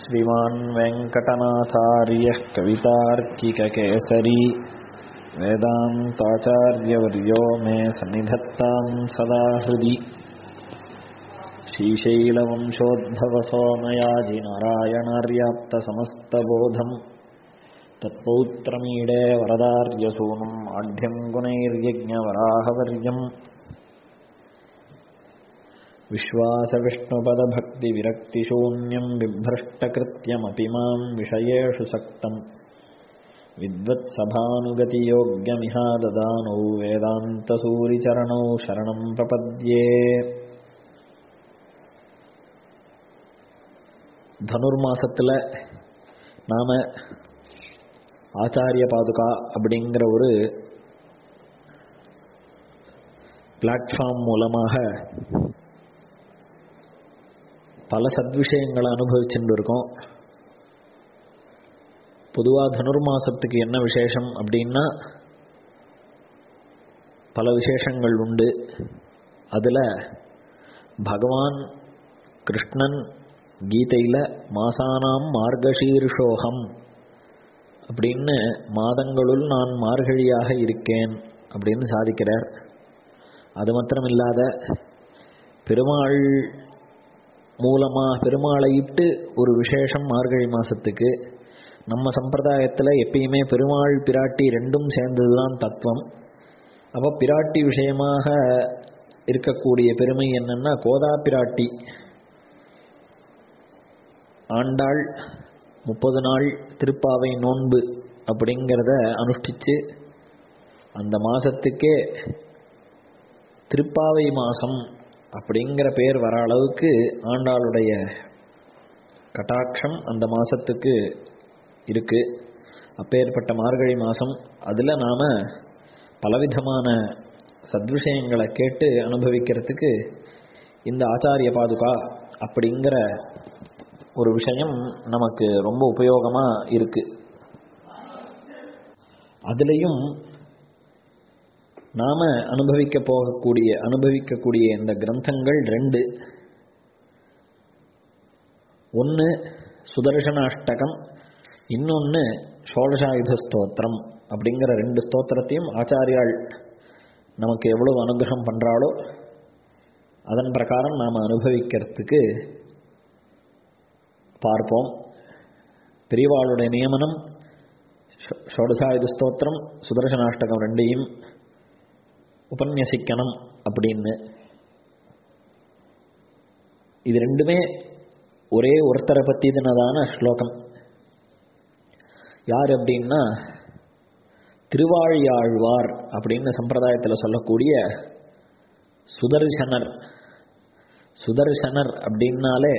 श्रीमान् वेङ्कटनाथार्यः कवितार्किककेसरी वेदान्ताचार्यवर्यो मे सन्निधत्तां सदा हृदि श्रीशैलवंशोद्भवसोमयाजिनारायणार्याप्तसमस्तबोधम् तत्पौत्रमीडे वरदार्यसूनुम् आढ्यम् गुणैर्यज्ञवराहवर्यम् विश्वासविष्णुपदभक्तिविरक्तिशून्यम् बिभ्रष्टकृत्यमपि माम् विषयेषु सक्तम् विद्वत्सभानुगतियोग्यमिहा ददानौ वेदान्तसूरिचरणौ शरणम् प्रपद्ये தனுர்மாசத்தில் நாம் ஆச்சாரிய பாதுகா அப்படிங்கிற ஒரு பிளாட்ஃபார்ம் மூலமாக பல சத்விஷயங்களை அனுபவிச்சுட்டு இருக்கோம் பொதுவாக தனுர்மாசத்துக்கு என்ன விசேஷம் அப்படின்னா பல விசேஷங்கள் உண்டு அதில் பகவான் கிருஷ்ணன் கீதையில் மாசானாம் மார்கசீர்ஷோகம் அப்படின்னு மாதங்களுள் நான் மார்கழியாக இருக்கேன் அப்படின்னு சாதிக்கிறார் அது மாத்திரம் இல்லாத பெருமாள் மூலமாக பெருமாளை இட்டு ஒரு விசேஷம் மார்கழி மாதத்துக்கு நம்ம சம்பிரதாயத்தில் எப்பயுமே பெருமாள் பிராட்டி ரெண்டும் சேர்ந்தது தான் தத்துவம் அப்போ பிராட்டி விஷயமாக இருக்கக்கூடிய பெருமை என்னன்னா கோதா பிராட்டி ஆண்டாள் முப்பது நாள் திருப்பாவை நோன்பு அப்படிங்கிறத அனுஷ்டித்து அந்த மாதத்துக்கே திருப்பாவை மாதம் அப்படிங்கிற பேர் வர அளவுக்கு ஆண்டாளுடைய கட்டாட்சம் அந்த மாதத்துக்கு இருக்குது அப்பேற்பட்ட மார்கழி மாதம் அதில் நாம் பலவிதமான சத்விஷயங்களை கேட்டு அனுபவிக்கிறதுக்கு இந்த ஆச்சாரிய பாதுகா அப்படிங்கிற ஒரு விஷயம் நமக்கு ரொம்ப உபயோகமாக இருக்குது அதுலேயும் நாம் அனுபவிக்க போகக்கூடிய அனுபவிக்கக்கூடிய இந்த கிரந்தங்கள் ரெண்டு ஒன்று சுதர்சனாஷ்டகம் இன்னொன்று ஷோடசாயுத ஸ்தோத்திரம் அப்படிங்கிற ரெண்டு ஸ்தோத்திரத்தையும் ஆச்சாரியால் நமக்கு எவ்வளவு அனுகிரகம் பண்ணுறாளோ அதன் பிரகாரம் நாம் அனுபவிக்கிறதுக்கு பார்ப்போம் பெரியவாளுடைய நியமனம் ஷோடசாயுத ஸ்தோத்திரம் சுதர்சனாஷ்டகம் ரெண்டையும் உபன்யசிக்கணும் அப்படின்னு இது ரெண்டுமே ஒரே ஒருத்தரை பற்றினதான ஸ்லோகம் யார் அப்படின்னா திருவாழியாழ்வார் அப்படின்னு சம்பிரதாயத்தில் சொல்லக்கூடிய சுதர்சனர் சுதர்சனர் அப்படின்னாலே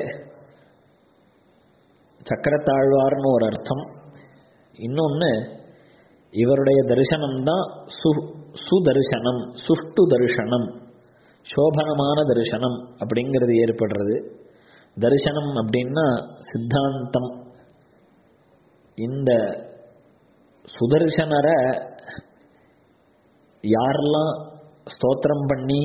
சக்கரத்தாழ்வார்னு ஒரு அர்த்தம் இன்னொன்று இவருடைய தரிசனம் தான் சு சுதர்சனம் சுஷ்டு தரிசனம் சோபனமான தரிசனம் அப்படிங்கிறது ஏற்படுறது தரிசனம் அப்படின்னா சித்தாந்தம் இந்த சுதர்சனரை யாரெல்லாம் ஸ்தோத்திரம் பண்ணி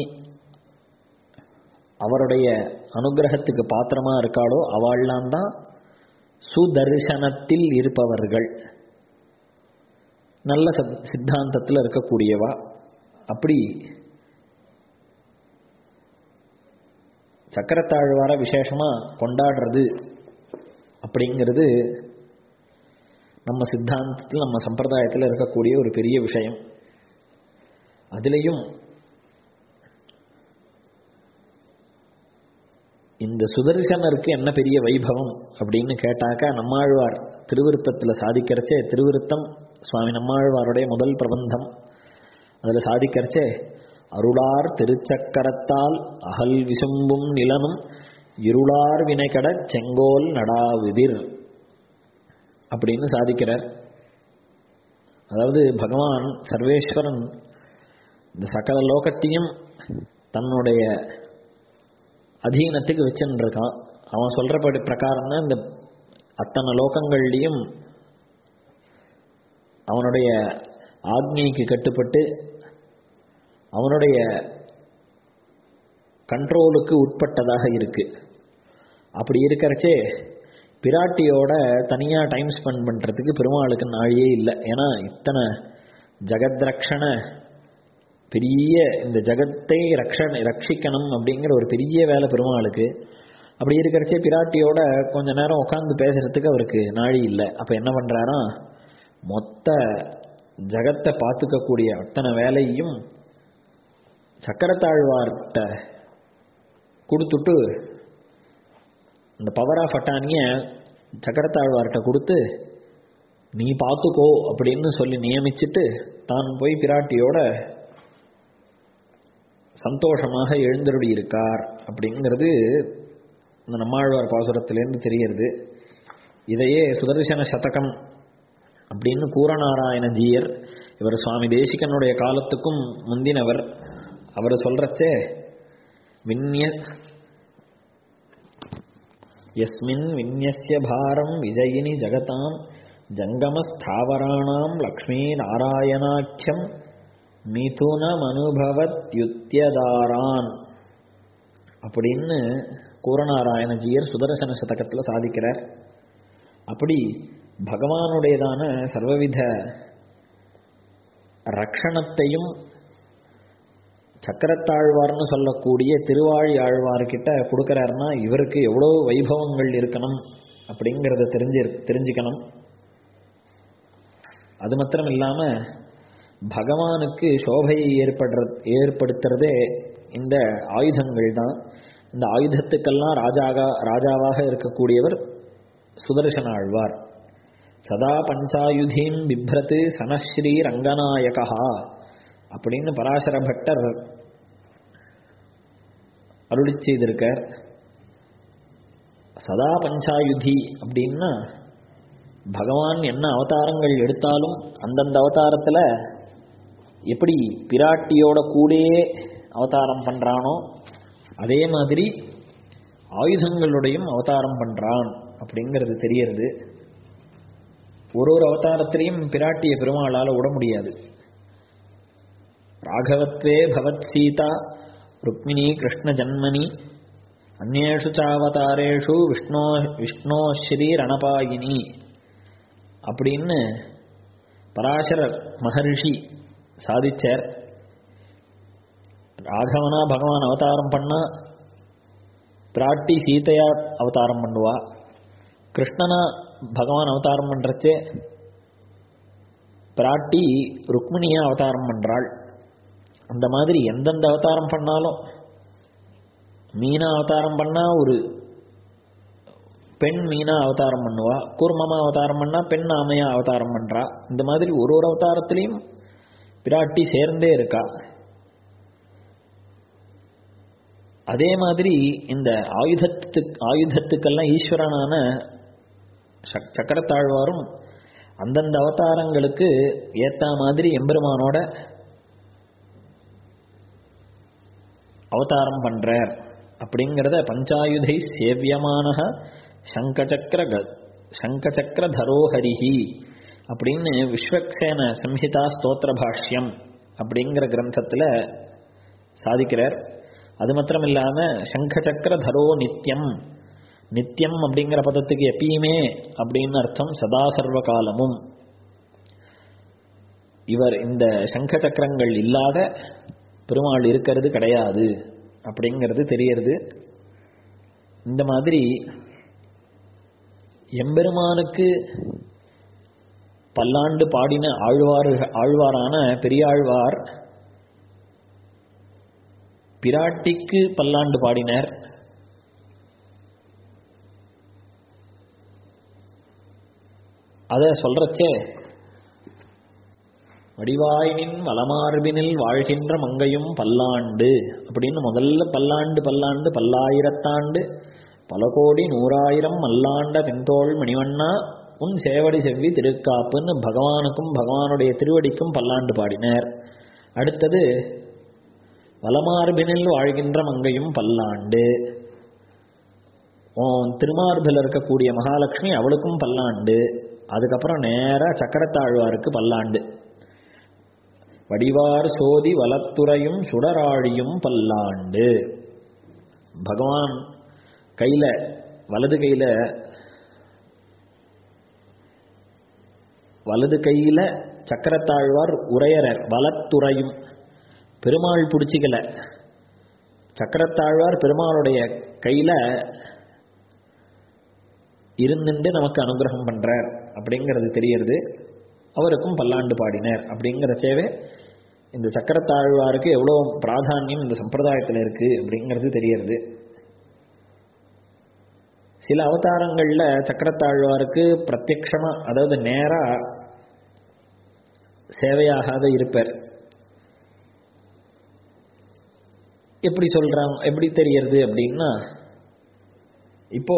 அவருடைய அனுகிரகத்துக்கு பாத்திரமா இருக்காளோ அவள்லாம் தான் சுதர்சனத்தில் இருப்பவர்கள் நல்ல சித்தாந்தத்தில் இருக்கக்கூடியவா அப்படி சக்கரத்தாழ்வார விசேஷமாக கொண்டாடுறது அப்படிங்கிறது நம்ம சித்தாந்தத்தில் நம்ம சம்பிரதாயத்தில் இருக்கக்கூடிய ஒரு பெரிய விஷயம் அதுலேயும் இந்த சுதர்சனருக்கு என்ன பெரிய வைபவம் அப்படின்னு கேட்டாக்கா நம்மாழ்வார் திருவிருத்தத்தில் சாதிக்கிறச்சே திருவிருத்தம் சுவாமி நம்மாழ்வாருடைய முதல் பிரபந்தம் அதில் சாதிக்கிறச்சே அருளார் திருச்சக்கரத்தால் அகல் விசும்பும் நிலனும் இருளார் வினைகட செங்கோல் நடாவிதிர் அப்படின்னு சாதிக்கிறார் அதாவது பகவான் சர்வேஸ்வரன் இந்த சகல லோகத்தையும் தன்னுடைய அதீனத்துக்கு வச்சுன்னு இருக்கான் அவன் சொல்கிறபடி பிரகாரம் தான் இந்த அத்தனை லோகங்கள்லேயும் அவனுடைய ஆக்னிக்கு கட்டுப்பட்டு அவனுடைய கண்ட்ரோலுக்கு உட்பட்டதாக இருக்கு அப்படி இருக்கிறச்சே பிராட்டியோட தனியாக டைம் ஸ்பெண்ட் பண்ணுறதுக்கு பெருமாளுக்கு நாழியே இல்லை ஏன்னா இத்தனை ஜெகத்ரக்ஷண பெரிய இந்த ஜகத்தை ரக்ஷண ரட்சிக்கணும் அப்படிங்கிற ஒரு பெரிய வேலை பெருமாளுக்கு அப்படி இருக்கிறச்சே பிராட்டியோட கொஞ்ச நேரம் உட்காந்து பேசுறதுக்கு அவருக்கு நாழி இல்லை அப்போ என்ன பண்ணுறாரா மொத்த ஜகத்தை பார்த்துக்கக்கூடிய அத்தனை வேலையும் சக்கரத்தாழ்வார்கிட்ட கொடுத்துட்டு இந்த பவர் ஆஃப் அட்டானியை சக்கரத்தாழ்வார்கிட்ட கொடுத்து நீ பார்த்துக்கோ அப்படின்னு சொல்லி நியமிச்சுட்டு தான் போய் பிராட்டியோட சந்தோஷமாக எழுந்தருளி இருக்கார் அப்படிங்கிறது இந்த நம்மாழ்வார் பாசுரத்திலேருந்து தெரிகிறது இதையே சுதர்சன சதகம் அப்படின்னு கூரநாராயண ஜீயர் இவர் சுவாமி தேசிகனுடைய காலத்துக்கும் முந்தினவர் அவர் சொல்றச்சே விண்ய எஸ்மின் விண்யஸ்ய பாரம் விஜயினி ஜகதாம் ஜங்கமஸ்தாவராணாம் லக்ஷ்மீ நாராயணாக்கியம் மிதுனமனுபவத்யுத்தியதாரான் அப்படின்னு கூரநாராயணஜியர் சுதர்சன சதகத்தில் சாதிக்கிறார் அப்படி பகவானுடையதான சர்வவித ரக்ஷணத்தையும் சக்கரத்தாழ்வார்னு சொல்லக்கூடிய திருவாழி ஆழ்வார்கிட்ட கொடுக்குறாருன்னா இவருக்கு எவ்வளோ வைபவங்கள் இருக்கணும் அப்படிங்கிறத தெரிஞ்சு தெரிஞ்சுக்கணும் அது மாத்திரம் இல்லாமல் பகவானுக்கு சோபையை ஏற்படுற ஏற்படுத்துறதே இந்த ஆயுதங்கள் தான் இந்த ஆயுதத்துக்கெல்லாம் ராஜாக ராஜாவாக இருக்கக்கூடியவர் சுதர்சன ஆழ்வார் சதா பஞ்சாயுதீம் பிப்ரத்து சனஸ்ரீ ரங்கநாயகா அப்படின்னு பராசர பட்டர் அருளி செய்திருக்கார் சதா பஞ்சாயுதி அப்படின்னா பகவான் என்ன அவதாரங்கள் எடுத்தாலும் அந்தந்த அவதாரத்தில் எப்படி பிராட்டியோட கூடயே அவதாரம் பண்ணுறானோ அதே மாதிரி ஆயுதங்களுடையும் அவதாரம் பண்ணுறான் அப்படிங்கிறது தெரியறது ஒரு ஒரு அவதாரத்திலையும் பிராட்டிய பெருமாளால் விட முடியாது ராகவத்வே பவத் சீதா ருக்மிணி கிருஷ்ண ஜன்மனி அந்நேஷு சாவதாரேஷு விஷ்ணோ விஷ்ணோ ஸ்ரீ ரணபாயினி அப்படின்னு பராசரர் மகர்ஷி சாதிச்சார் ராகவனா பகவான் அவதாரம் பண்ணா பிராட்டி சீதையா அவதாரம் பண்ணுவா கிருஷ்ணனா பகவான் அவதாரம் பண்ணுறச்சே பிராட்டி ருக்மிணியா அவதாரம் பண்ணுறாள் அந்த மாதிரி எந்தெந்த அவதாரம் பண்ணாலும் மீனா அவதாரம் பண்ணால் ஒரு பெண் மீனா அவதாரம் பண்ணுவா கூர்மமா அவதாரம் பண்ணால் பெண் ஆமையா அவதாரம் பண்ணுறா இந்த மாதிரி ஒரு ஒரு அவதாரத்திலையும் பிராட்டி சேர்ந்தே இருக்கா அதே மாதிரி இந்த ஆயுதத்து ஆயுதத்துக்கெல்லாம் ஈஸ்வரனான சக் சக்கரத்தாழ்வாரும் அந்தந்த அவதாரங்களுக்கு ஏற்ற மாதிரி எம்பெருமானோட அவதாரம் பண்றார் அப்படிங்கிறத பஞ்சாயுதை சேவியமான சங்கச்சக்கர க சங்கச்சக்கர தரோஹரிஹி அப்படின்னு விஸ்வக்சேன சம்ஹிதா ஸ்தோத்திர பாஷ்யம் அப்படிங்கிற கிரந்தத்தில் சாதிக்கிறார் அது மாத்திரம் இல்லாமல் சங்கச்சக்கர தரோ நித்தியம் நித்தியம் அப்படிங்கிற பதத்துக்கு எப்பயுமே அப்படின்னு அர்த்தம் சதா சர்வ காலமும் இவர் இந்த சங்க சக்கரங்கள் இல்லாத பெருமாள் இருக்கிறது கிடையாது அப்படிங்கிறது தெரியறது இந்த மாதிரி எம்பெருமானுக்கு பல்லாண்டு பாடின ஆழ்வார் ஆழ்வாரான பெரியாழ்வார் பிராட்டிக்கு பல்லாண்டு பாடினர் அதை சொல்றச்சே வடிவாயினின் வளமார்பினில் வாழ்கின்ற மங்கையும் பல்லாண்டு அப்படின்னு முதல்ல பல்லாண்டு பல்லாண்டு பல்லாயிரத்தாண்டு பல கோடி நூறாயிரம் மல்லாண்ட தென்தோள் மணிவண்ணா உன் சேவடி செவ்வி திருக்காப்புன்னு பகவானுக்கும் பகவானுடைய திருவடிக்கும் பல்லாண்டு பாடினர் அடுத்தது வளமார்பினில் வாழ்கின்ற மங்கையும் பல்லாண்டு உன் திருமார்பில் இருக்கக்கூடிய மகாலட்சுமி அவளுக்கும் பல்லாண்டு அதுக்கப்புறம் நேராக சக்கரத்தாழ்வாருக்கு பல்லாண்டு வடிவார் சோதி வலத்துறையும் சுடராழியும் பல்லாண்டு பகவான் கையில் வலது கையில் வலது கையில் சக்கரத்தாழ்வார் உரையறர் வலத்துறையும் பெருமாள் பிடிச்சிக்கல சக்கரத்தாழ்வார் பெருமாளுடைய கையில் இருந்துட்டு நமக்கு அனுகிரகம் பண்றார் அப்படிங்கிறது தெரியறது அவருக்கும் பல்லாண்டு பாடினார் அப்படிங்கிற சேவை இந்த சக்கரத்தாழ்வாருக்கு எவ்வளோ பிராதானியம் இந்த சம்பிரதாயத்தில் இருக்கு அப்படிங்கிறது தெரியறது சில அவதாரங்களில் சக்கரத்தாழ்வாருக்கு பிரத்யக்ஷமா அதாவது நேரா சேவையாகாத இருப்பார் எப்படி சொல்றாங்க எப்படி தெரியறது அப்படின்னா இப்போ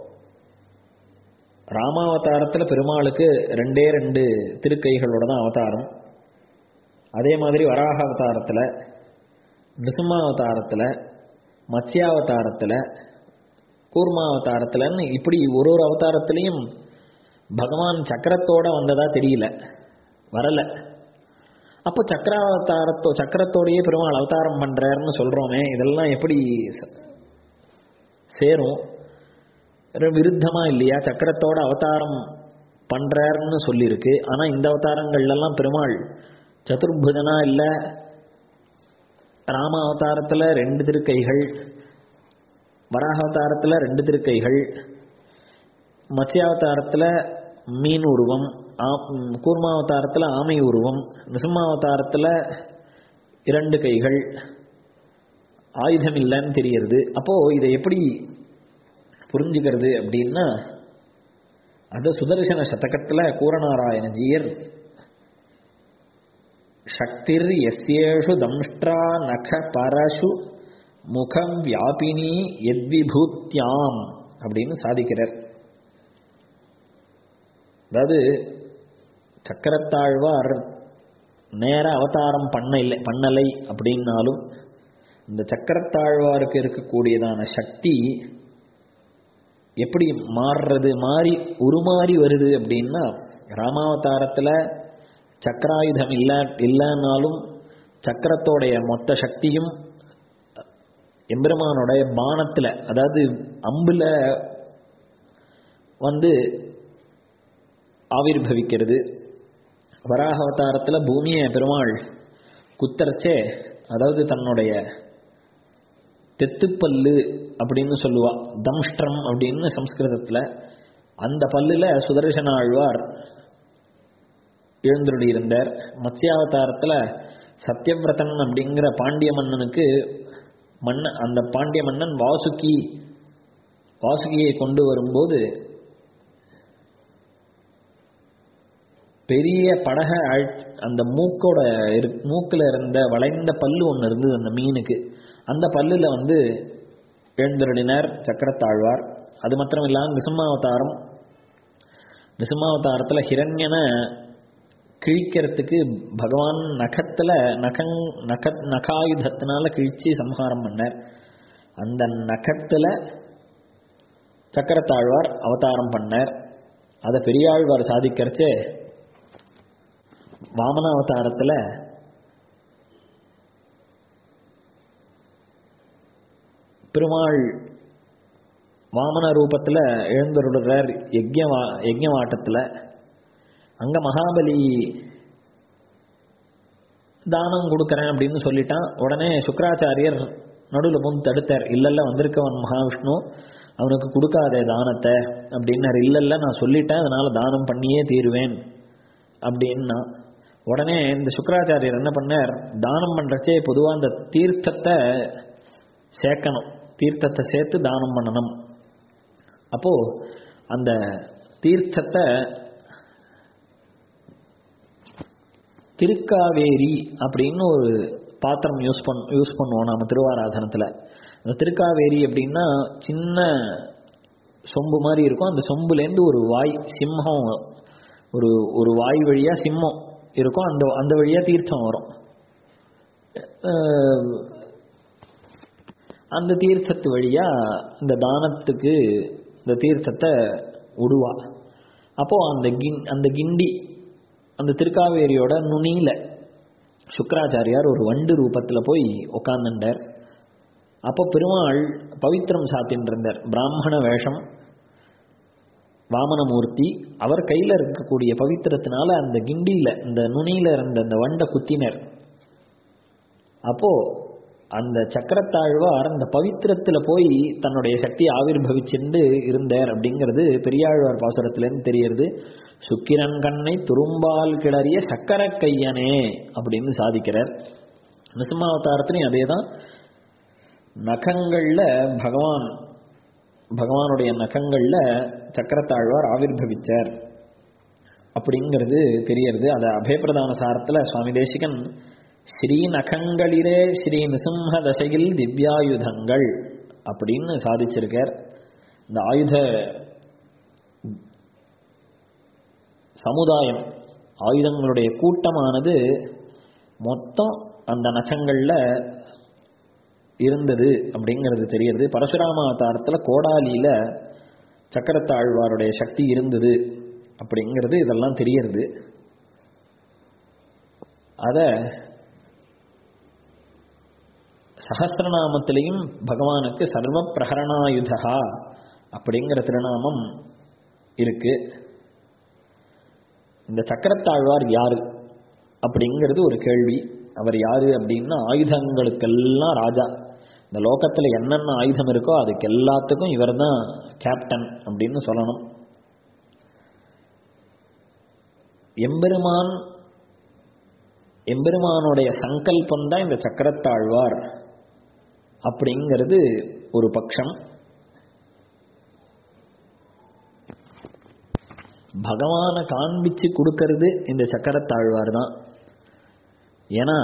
ராமாவதாரத்தில் பெருமாளுக்கு ரெண்டே ரெண்டு திருக்கைகளோட தான் அவதாரம் அதே மாதிரி வராக அவதாரத்தில் நிருசிம்மாவதாரத்தில் மத்ஸ்யாவதாரத்தில் கூர்மாவதாரத்தில்னு இப்படி ஒரு ஒரு அவதாரத்திலையும் பகவான் சக்கரத்தோட வந்ததா தெரியல வரல அப்போ சக்கராவதாரத்தோ சக்கரத்தோடையே பெருமாள் அவதாரம் பண்றாருன்னு சொல்றோமே இதெல்லாம் எப்படி ச- சேரும் ஒரு விருத்தமா இல்லையா சக்கரத்தோட அவதாரம் பண்றாருன்னு சொல்லியிருக்கு ஆனா இந்த அவதாரங்கள்லாம் பெருமாள் சதுர்புதனா இல்ல ராம அவதாரத்துல ரெண்டு திருக்கைகள் வராக அவதாரத்துல ரெண்டு திருக்கைகள் மத்ஸ்யாவதாரத்துல மீன் உருவம் ஆ- ம், கூர்மாவதாரத்துல ஆமை உருவம் நிசிம்மாவதாரத்துல இரண்டு கைகள் ஆயுதம் இல்லைன்னு தெரியறது அப்போ இதை எப்படி புரிஞ்சுக்கிறது அப்படின்னா அது சுதர்சன சதகத்துல கூரநாராயணஜீயர் சக்திர் எஸ்யேஷு தம்ஷ்ட்ரா நக பரசு முகம் வியாபினி எத்விபூத்யாம் அப்படின்னு சாதிக்கிறார் அதாவது சக்கரத்தாழ்வார் நேர அவதாரம் பண்ண இல்லை பண்ணலை அப்படின்னாலும் இந்த சக்கரத்தாழ்வாருக்கு இருக்கக்கூடியதான சக்தி எப்படி மாறுறது மாறி உருமாறி வருது அப்படின்னா ராமாவதாரத்தில் சக்கராயுதம் இல்ல இல்லைன்னாலும் சக்கரத்தோடைய மொத்த சக்தியும் எம்பெருமானோடைய பானத்தில் அதாவது அம்புல வந்து ஆவிர்பவிக்கிறது வராக அவதாரத்தில் பூமியை பெருமாள் குத்தரச்சே அதாவது தன்னுடைய தெத்துப்பல்லு அப்படின்னு சொல்லுவா தம்ஷ்டம் அப்படின்னு சம்ஸ்கிருதத்தில் அந்த பல்லுல சுதர்சன ஆழ்வார் எழுந்துருடி இருந்தார் மத்ஸ்யாவதாரத்தில் சத்யவிரதன் அப்படிங்கிற பாண்டிய மன்னனுக்கு மன்ன அந்த பாண்டிய மன்னன் வாசுகி வாசுகியை கொண்டு வரும்போது பெரிய படக அழ்- அந்த மூக்கோட இரு மூக்கில் இருந்த வளைந்த பல்லு ஒன்று இருந்தது அந்த மீனுக்கு அந்த பல்லுல வந்து எழுந்தருளினார் சக்கரத்தாழ்வார் அது மாத்திரம் இல்லாமல் நிசும்மாவதாரம் நிசும்மாவதாரத்தில் ஹிரண்யனை கிழிக்கிறதுக்கு பகவான் நகத்தில் நகங் நக நகாயுதத்தினால கிழிச்சு சம்ஹாரம் பண்ணார் அந்த நகத்தில் சக்கரத்தாழ்வார் அவதாரம் பண்ணார் அதை பெரியாழ்வார் சாதிக்கிறச்சே வாமன அவதாரத்தில் பெருமாள் வாமன ரூபத்தில் எழுந்தருடுறார் யஜ்யவா யஜ்யவாட்டத்தில் அங்கே மகாபலி தானம் கொடுக்குறேன் அப்படின்னு சொல்லிட்டான் உடனே சுக்கராச்சாரியர் நடுவில் வந்து தடுத்தார் இல்லைல்ல வந்திருக்கவன் மகாவிஷ்ணு அவனுக்கு கொடுக்காதே தானத்தை அப்படின்னாரு இல்லைல்ல நான் சொல்லிட்டேன் அதனால தானம் பண்ணியே தீருவேன் அப்படின்னா உடனே இந்த சுக்கராச்சாரியர் என்ன பண்ணார் தானம் பண்ணுறச்சே பொதுவாக அந்த தீர்த்தத்தை சேர்க்கணும் தீர்த்தத்தை சேர்த்து தானம் பண்ணணும் அப்போது அந்த தீர்த்தத்தை திருக்காவேரி அப்படின்னு ஒரு பாத்திரம் யூஸ் பண் யூஸ் பண்ணுவோம் நம்ம திருவாராதனத்தில் அந்த திருக்காவேரி அப்படின்னா சின்ன சொம்பு மாதிரி இருக்கும் அந்த சொம்புலேருந்து ஒரு வாய் சிம்மம் ஒரு ஒரு வாய் வழியாக சிம்மம் இருக்கும் அந்த அந்த வழியாக தீர்த்தம் வரும் அஹ் அந்த தீர்த்தத்து வழியாக இந்த தானத்துக்கு இந்த தீர்த்தத்தை விடுவா அப்போது அந்த கின் அந்த கிண்டி அந்த திருக்காவேரியோட நுனியில் சுக்கராச்சாரியார் ஒரு வண்டு ரூபத்தில் போய் உட்காந்துட்டார் அப்போ பெருமாள் பவித்திரம் சாத்தின்னு இருந்தார் பிராமண வேஷம் வாமனமூர்த்தி அவர் கையில் இருக்கக்கூடிய பவித்திரத்தினால அந்த கிண்டியில் இந்த நுனியில் இருந்த அந்த வண்டை குத்தினர் அப்போ அந்த சக்கரத்தாழ்வார் அந்த பவித்திரத்தில் போய் தன்னுடைய சக்தியை ஆவிர்வவிச்சுண்டு இருந்தார் அப்படிங்கிறது பெரியாழ்வார் பாசுரத்திலேருந்து தெரியறது சுக்கிரன் கண்ணை துரும்பால் கிளறிய சக்கர கையனே அப்படின்னு சாதிக்கிறார் நிசிம்மாவதாரத்திலையும் அதே தான் நகங்களில் பகவான் பகவானுடைய நகங்களில் சக்கரத்தாழ்வார் ஆவிர்வவிச்சார் அப்படிங்கிறது தெரியறது அதை அபயப்பிரதான சாரத்தில் சுவாமி தேசிகன் ஸ்ரீ நகங்களிலே ஸ்ரீ நிசிம்ஹ தசையில் திவ்யாயுதங்கள் அப்படின்னு சாதிச்சிருக்கார் இந்த ஆயுத சமுதாயம் ஆயுதங்களுடைய கூட்டமானது மொத்தம் அந்த நகங்களில் இருந்தது அப்படிங்கிறது தெரியுது பரசுராம அவதாரத்தில் கோடாலியில் சக்கரத்தாழ்வாருடைய சக்தி இருந்தது அப்படிங்கிறது இதெல்லாம் தெரியறது அதை சஹசிரநாமத்திலையும் பகவானுக்கு சர்வ பிரகரணாயுதா அப்படிங்கிற திருநாமம் இருக்கு இந்த சக்கரத்தாழ்வார் யாரு அப்படிங்கிறது ஒரு கேள்வி அவர் யாரு அப்படின்னா ஆயுதங்களுக்கெல்லாம் ராஜா இந்த லோகத்தில் என்னென்ன ஆயுதம் இருக்கோ அதுக்கு எல்லாத்துக்கும் இவர் தான் கேப்டன் அப்படின்னு சொல்லணும் எம்பெருமான் எம்பெருமானுடைய சங்கல்பம் தான் இந்த சக்கரத்தாழ்வார் அப்படிங்கிறது ஒரு பட்சம் பகவானை காண்பிச்சு கொடுக்கறது இந்த சக்கரத்தாழ்வார் தான் ஏன்னா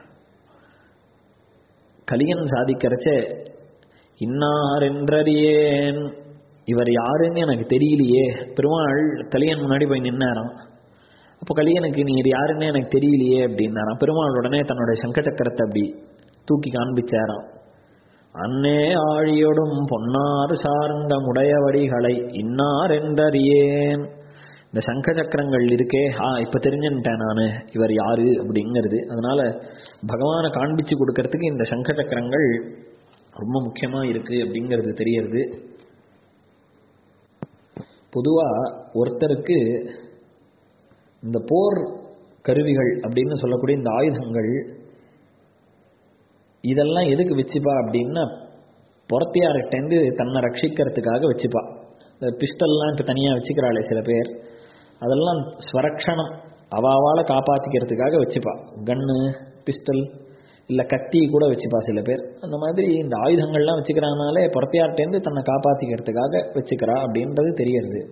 கலியன் சாதிக்கிறச்ச இன்னார் என்றறியேன் இவர் யாருன்னு எனக்கு தெரியலையே பெருமாள் கலியன் முன்னாடி போய் நின்னாராம் அப்போ கலியனுக்கு நீர் யாருன்னு எனக்கு தெரியலையே அப்படின்னாராம் பெருமாள் உடனே தன்னுடைய சங்க சக்கரத்தை அப்படி தூக்கி காண்பிச்சாராம் அன்னே ஆழியோடும் பொன்னார் சார்ந்த முடையவடிகளை இன்னார் என்றறியேன் இந்த சங்க சக்கரங்கள் இருக்கே ஆ இப்போ தெரிஞ்சுட்டேன் நான் இவர் யாரு அப்படிங்கிறது அதனால பகவானை காண்பிச்சு கொடுக்கறதுக்கு இந்த சங்க சக்கரங்கள் ரொம்ப முக்கியமாக இருக்கு அப்படிங்கிறது தெரியறது பொதுவாக ஒருத்தருக்கு இந்த போர் கருவிகள் அப்படின்னு சொல்லக்கூடிய இந்த ஆயுதங்கள் இதெல்லாம் எதுக்கு வச்சுப்பா அப்படின்னா புறத்தியார்கிட்டேருந்து தன்னை ரட்சிக்கிறதுக்காக வச்சுப்பா இந்த பிஸ்டல்லாம் இப்போ தனியாக வச்சுக்கிறாளே சில பேர் அதெல்லாம் ஸ்வரக்ஷணம் அவாவால் காப்பாற்றிக்கிறதுக்காக வச்சுப்பா கன்னு பிஸ்டல் இல்லை கத்தி கூட வச்சுப்பா சில பேர் அந்த மாதிரி இந்த ஆயுதங்கள்லாம் வச்சுக்கிறானாலே புறத்தியார்ட்டேருந்து தன்னை காப்பாற்றிக்கிறதுக்காக வச்சுக்கிறா அப்படின்றது தெரியறது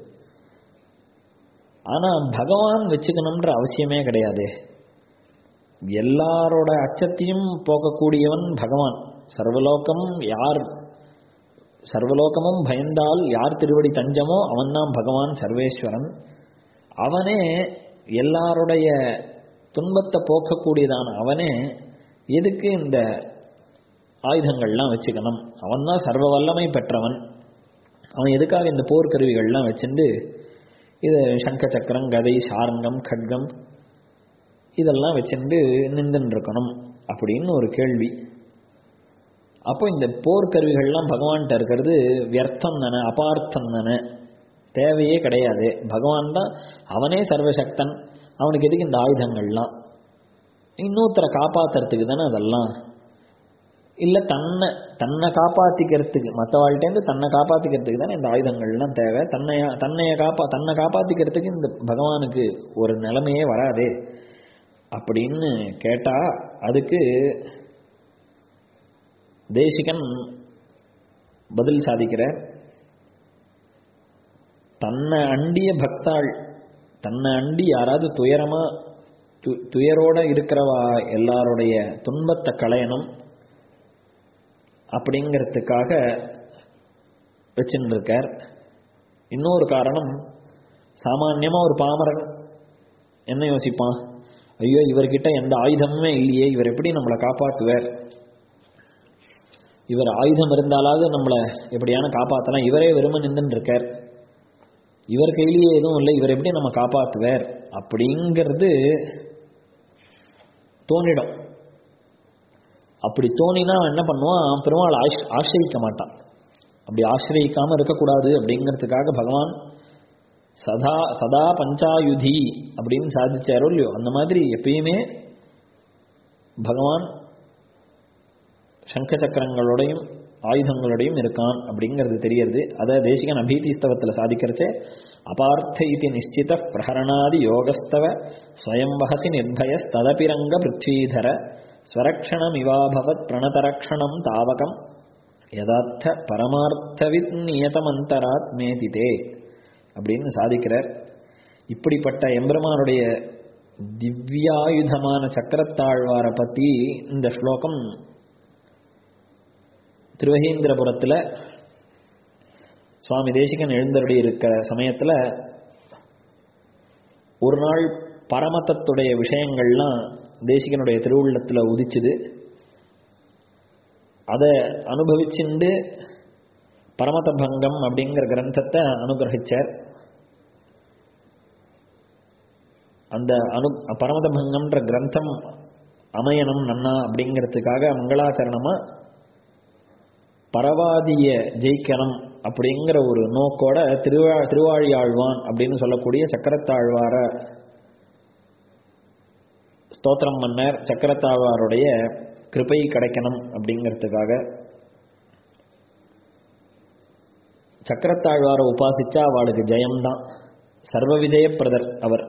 ஆனால் பகவான் வச்சுக்கணுன்ற அவசியமே கிடையாது எல்லாரோட அச்சத்தையும் போக்கக்கூடியவன் பகவான் சர்வலோகம் யார் சர்வலோகமும் பயந்தால் யார் திருவடி தஞ்சமோ அவன்தான் பகவான் சர்வேஸ்வரன் அவனே எல்லாருடைய துன்பத்தை போக்கக்கூடியதான அவனே எதுக்கு இந்த ஆயுதங்கள்லாம் வச்சுக்கணும் அவன் தான் சர்வ வல்லமை பெற்றவன் அவன் எதுக்காக இந்த போர்க்கருவிகள்லாம் வச்சுட்டு இது சங்க சக்கரம் கதை சாரங்கம் கட்கம் இதெல்லாம் வச்சுட்டு நின்றுன்னு இருக்கணும் அப்படின்னு ஒரு கேள்வி அப்போ இந்த போர்க்கருவிகள்லாம் பகவான்கிட்ட இருக்கிறது வியர்த்தம் தானே அபார்த்தம் தானே தேவையே கிடையாது பகவான் தான் அவனே சர்வசக்தன் அவனுக்கு எதுக்கு இந்த ஆயுதங்கள்லாம் இன்னொருத்தரை காப்பாற்றுறதுக்கு தானே அதெல்லாம் இல்லை தன்னை தன்னை காப்பாற்றிக்கிறதுக்கு மற்றவாழ்கிட்டேருந்து தன்னை காப்பாற்றிக்கிறதுக்கு தானே இந்த ஆயுதங்கள்லாம் தேவை தன்னை தன்னைய காப்பா தன்னை காப்பாற்றிக்கிறதுக்கு இந்த பகவானுக்கு ஒரு நிலைமையே வராதே அப்படின்னு கேட்டால் அதுக்கு தேசிகன் பதில் சாதிக்கிறார் தன்னை அண்டிய பக்தாள் தன்னை அண்டி யாராவது துயரமா து துயரோட இருக்கிறவா எல்லாருடைய துன்பத்தை களையணும் அப்படிங்கிறதுக்காக வச்சுன்னு இருக்கார் இன்னொரு காரணம் சாமான்யமாக ஒரு பாமரன் என்ன யோசிப்பான் ஐயோ இவர்கிட்ட எந்த ஆயுதமுமே இல்லையே இவர் எப்படி நம்மளை காப்பாற்றுவார் இவர் ஆயுதம் இருந்தாலாவது நம்மளை எப்படியான காப்பாற்றலாம் இவரே வெறும நின்றுன்னு இருக்கார் இவர் கையிலேயே எதுவும் இல்லை இவர் எப்படி நம்ம காப்பாற்றுவார் அப்படிங்கிறது தோணிடும் அப்படி தோணினா அவன் என்ன பண்ணுவான் பெருமாள் ஆஷ் ஆசிரியிக்க மாட்டான் அப்படி ஆசிரியிக்காமல் இருக்கக்கூடாது அப்படிங்கிறதுக்காக பகவான் சதா சதா பஞ்சாயுதி அப்படின்னு சாதிச்சாரோ இல்லையோ அந்த மாதிரி எப்பயுமே பகவான் சங்க சக்கரங்களோடையும் ஆயுதங்களோடையும் இருக்கான் அப்படிங்கிறது தெரியறது அதை தேசிகன் அபீதிஸ்தவத்தில் சாதிக்கிறச்சே அபார்த்த இது நிச்சித பிரஹரணாதி யோகஸ்தவ ஸ்வயம்பகசி நிர்பயஸ்ததபிரங்க பிருத்வீதர ஸ்வரக்ஷணமிவாபவத் பிரணதரக்ஷணம் தாவகம் யதார்த்த பரமார்த்தவித் நியதமந்தராத்மேதிதே அப்படின்னு சாதிக்கிறார் இப்படிப்பட்ட எம்பெருமானுடைய திவ்யாயுதமான சக்கரத்தாழ்வாரை பற்றி இந்த ஸ்லோகம் திருவகீந்திரபுரத்தில் சுவாமி தேசிகன் எழுந்தருடி இருக்க சமயத்தில் ஒரு நாள் பரமத்தத்துடைய விஷயங்கள்லாம் தேசிகனுடைய திருவுள்ளத்தில் உதிச்சுது அதை அனுபவிச்சுண்டு பரமத பங்கம் அப்படிங்கிற கிரந்தத்தை அனுகிரகிச்சார் அந்த அனு பரமத பங்கம்ன்ற கிரந்தம் அமையணும் நன்னா அப்படிங்கிறதுக்காக மங்களாச்சரணமாக பரவாதிய ஜெயிக்கணும் அப்படிங்கிற ஒரு நோக்கோட திருவா திருவாழியாழ்வான் அப்படின்னு சொல்லக்கூடிய சக்கரத்தாழ்வார ஸ்தோத்திரம் மன்னர் சக்கரத்தாழ்வாருடைய கிருபை கிடைக்கணும் அப்படிங்கிறதுக்காக சக்கரத்தாழ்வாரை உபாசிச்சா அவளுக்கு ஜெயம்தான் சர்வ விஜயப்பிரதர் அவர்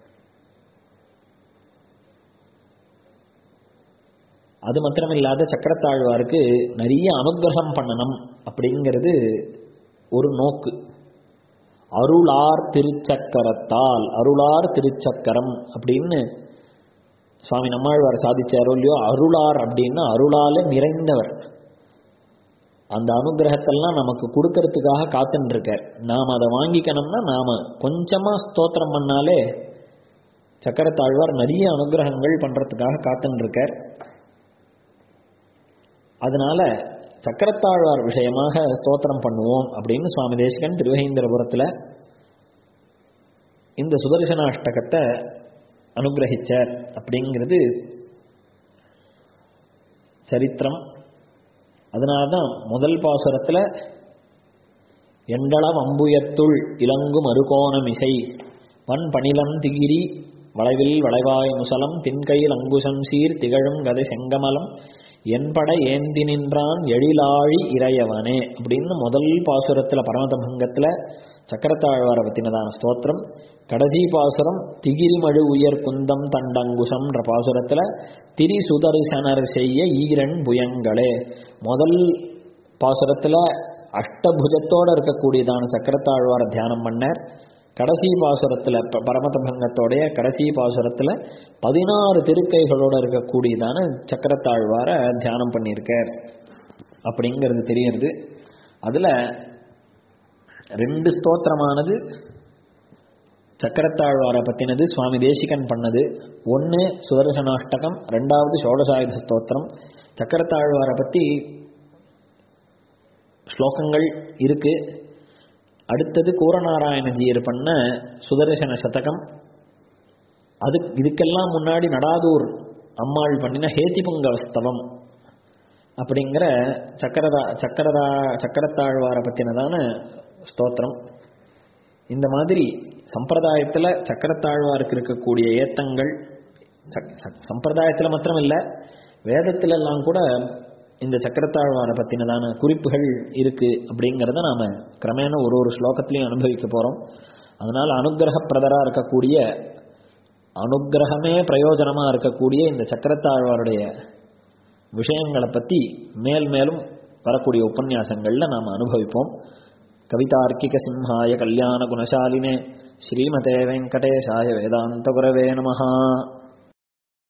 அது மாத்திரமில்லாத சக்கரத்தாழ்வாருக்கு நிறைய அனுகிரகம் பண்ணணும் அப்படிங்கிறது ஒரு நோக்கு அருளார் திருச்சக்கரத்தால் அருளார் திருச்சக்கரம் அப்படின்னு சுவாமி நம்மாழ்வார் சாதிச்சாரோ இல்லையோ அருளார் அப்படின்னா அருளால நிறைந்தவர் அந்த அனுகிரகத்தெல்லாம் நமக்கு கொடுக்கறதுக்காக காத்துன்னு இருக்கார் நாம் அதை வாங்கிக்கணும்னா நாம கொஞ்சமா ஸ்தோத்திரம் பண்ணாலே சக்கரத்தாழ்வார் நிறைய அனுகிரகங்கள் பண்றதுக்காக காத்துன்னு இருக்கார் அதனால சக்கரத்தாழ்வார் விஷயமாக ஸ்தோத்திரம் பண்ணுவோம் அப்படின்னு சுவாமி தேசிகன் திருவகீந்திரபுரத்தில் இந்த சுதர்சனாஷ்டகத்தை அனுகிரகிச்சார் அப்படிங்கிறது சரித்திரம் அதனால தான் முதல் பாசுரத்தில் எண்டளம் அம்புயத்துள் இலங்கும் அருகோணம் இசை பண் பணிலம் திகிரி வளைவில் வளைவாய் முசலம் தின்கையில் அங்குசம் சீர் திகழும் கதை செங்கமலம் என்பட ஏந்தி நின்றான் எழிலாழி இறையவனே அப்படின்னு முதல் பாசுரத்தில் பரமதபங்கத்தில் சக்கரத்தாழ்வாரை பற்றினதான ஸ்தோத்திரம் கடைசி பாசுரம் திகிரிமழு உயர் குந்தம் தண்டங்குசம்ன்ற பாசுரத்தில் திரி சுதரிசனர் செய்ய ஈரன் புயங்களே முதல் பாசுரத்தில் அஷ்டபுஜத்தோடு இருக்கக்கூடியதான சக்கரத்தாழ்வாரை தியானம் பண்ணார் கடைசி பாசுரத்தில் பரமதபங்கத்தோடைய கடைசி பாசுரத்தில் பதினாறு திருக்கைகளோடு இருக்கக்கூடியதான சக்கரத்தாழ்வாரை தியானம் பண்ணியிருக்கார் அப்படிங்கிறது தெரியுது அதில் ரெண்டு ஸ்தோத்திரமானது சக்கரத்தாழ்வாரை பற்றினது சுவாமி தேசிகன் பண்ணது ஒன்று சுதர்சனாஷ்டகம் ரெண்டாவது ஷோடசாயுத ஸ்தோத்திரம் சக்கரத்தாழ்வாரை பற்றி ஸ்லோகங்கள் இருக்கு அடுத்தது கூரநாராயணஜியர் பண்ண சுதர்சன சதகம் அது இதுக்கெல்லாம் முன்னாடி நடாதூர் அம்மாள் பண்ணின ஹேதிபுங்கவஸ்தவம் அப்படிங்கிற சக்கரதா சக்கரதா சக்கரத்தாழ்வாரை பற்றினதான ஸ்தோத்திரம் இந்த மாதிரி சம்பிரதாயத்தில் சக்கரத்தாழ்வாருக்கு இருக்கக்கூடிய ஏத்தங்கள் சம்பிரதாயத்தில் மாத்திரம் இல்லை வேதத்திலெல்லாம் கூட இந்த சக்கரத்தாழ்வாரை பற்றினதான குறிப்புகள் இருக்குது அப்படிங்கிறத நாம் கிரமேண ஒரு ஒரு ஸ்லோகத்திலையும் அனுபவிக்க போகிறோம் அதனால் அனுகிரகப்பிரதராக இருக்கக்கூடிய அனுகிரகமே பிரயோஜனமாக இருக்கக்கூடிய இந்த சக்கரத்தாழ்வாருடைய விஷயங்களை பற்றி மேல் மேலும் வரக்கூடிய உபன்யாசங்களில் நாம் அனுபவிப்போம் கவிதார்க்கிக சிம்ஹாய கல்யாண குணசாலினே ஸ்ரீமதே வெங்கடேஷாய வேதாந்த குரவே நமஹா